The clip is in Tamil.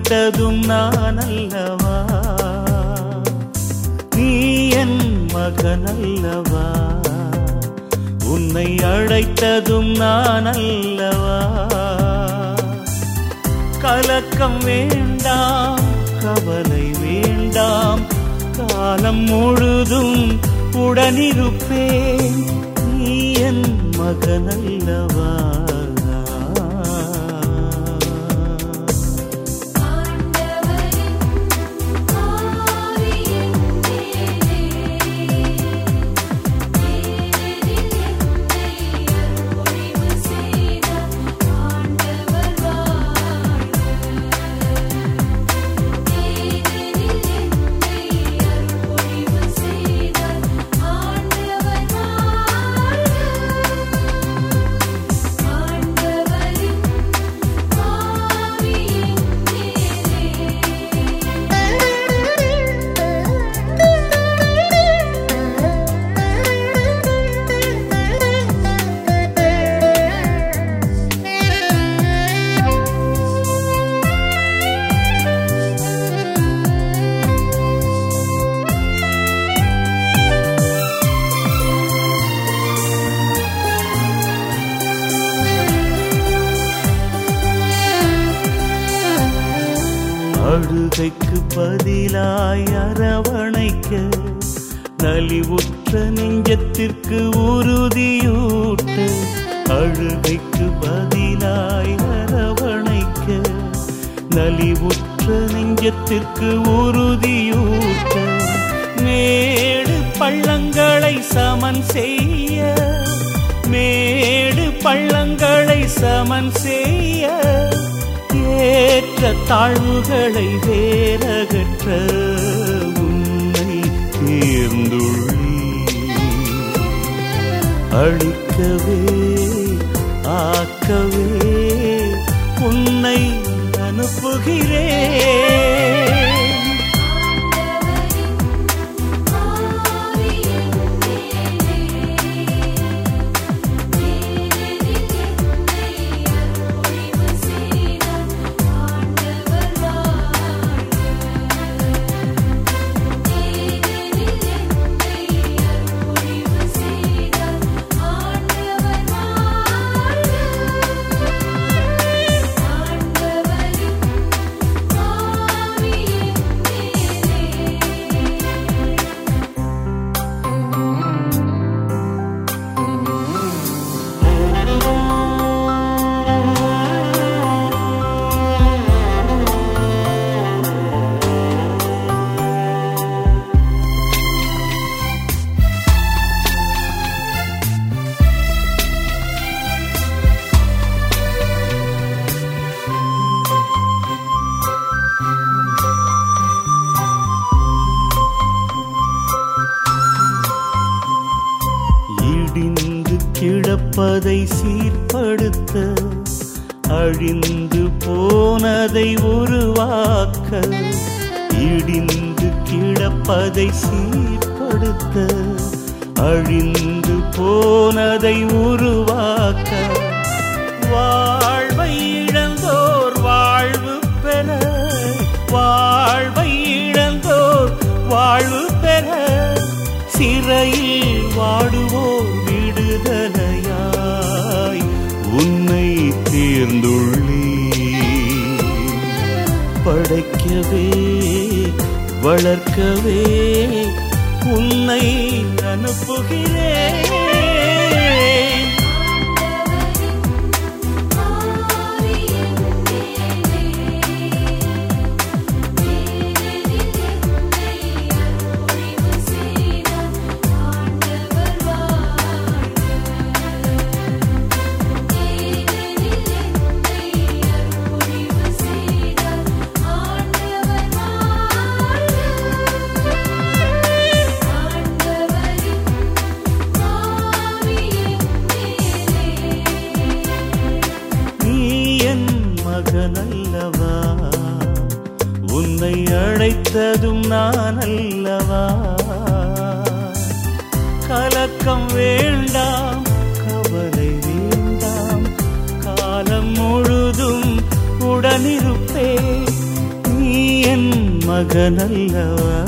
அழைத்ததும் நான் அல்லவா நீ என் மகன் அல்லவா உன்னை அழைத்ததும் நான் அல்லவா கலக்கம் வேண்டாம் கவலை வேண்டாம் காலம் முழுதும் உடனிருப்பேன் நீ என் மகனல்லவா ஆண்டவரின் ஆவியின் மேலே நேரில் என்னை அருள்பொழிவு செய்தார் ஆண்டவர் வாழ்க நேரில் என்னை அருள்பொழிவு செய்தார் ஆண்டவர் வாழ்க ஆண்டவரின் ஆவியின் அழுகைக்கு பதிலாய் அரவணைக்க நலிவுற்ற நெஞ்சத்திற்கு உறுதியூட்ட அழுகைக்கு பதிலாய் அரவணைக்க நலிவுற்ற நெஞ்சத்திற்கு உறுதியூட்ட மேடு பள்ளங்களை சமன் செய்ய மேடு பள்ளங்களை சமன் செய்ய ஏற்ற தாழ்வுகளை வேறகற்ற உன்னை தேர்ந்துள்ளி அழிக்கவே ஆக்கவே உன்னை அனுப்புகிறேன் ஆவியின் மேலே நேரில் என்னை அருள்பொழிவு செய்தார் ஆண்டவர் வாழ்க நேரில் என்னை அருள்பொழிவு செய்தார் ஆண்டவர் வாழ்க ஆண்டவரின் ஆவியின் மேலே இடிந்து கிடப்பதை சீர்படுத்த அழிந்து போனதை உருவாக்க இடிந்து கிடப்பதை சீர்படுத்த அழிந்து போனதை உருவாக்க வாழ்வை இழந்தோர் வாழ்வு பெற வாழ்வை இழந்தோர் வாழ்வு பெற சிறையில் வாடுவோர் விடுதலையாய் உன்னை தேர்ந்துள்ளி படைக்கவே வளர்க்கவே உன்னை அனுப்புகிறேன் ஆவியின் மேலே நேரில் என்னை அருள்பொழிவு செய்தார் ஆண்டவர் வாழ்க நேரில் என்னை அருள்பொழிவு செய்தார் ஆண்டவர் வாழ்க ஆண்டவரின் ஆவியின் மேலே நீ என் மகனல்லவா உன்னை அழைத்ததும் நான் அல்லவா கலக்கம் வேண்டாம் கவலை வேண்டாம் காலம் முழுதும் உடனிருப்பேன் என் மகனல்லவா